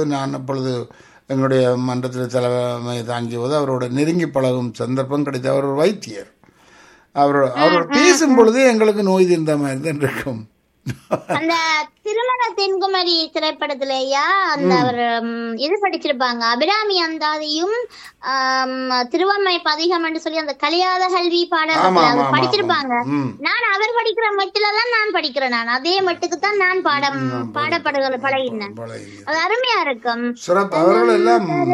நான் அப்பொழுது எங்களுடைய மன்றத்தில் தலைமை தாங்கிய போது அவரோட நெருங்கி பழகும் சந்தர்ப்பம் கிடைத்த அவர் ஒரு வைத்தியர் அவர் அவர் பேசும் பொழுது எங்களுக்கு நோய் தீர்ந்த மாதிரி தான் இருக்கும் அந்த திருமண தென்குமரி திரைப்படத்திலேயா அந்த அவர் ம், இது படிச்சிருப்பாங்க அபிராமி அந்தாதியும் ஆம், திருவம்மை பதிகம் என்று சொல்லி அந்த கலியாத கல்வி ஆமா பாடம் ஆமா அது ஆமா படிச்சிருப்பாங்க ம் நான் அவர் படிக்கிற மட்டில தான் நான் படிக்கிறேன் நான் அதே மட்டுக்கு தான் நான் பாடம் பாடப்படுகிற பழகினேன் பழகினீர். அது அருமையா இருக்கும் சிறப்பு அவர்கள் எல்லாம்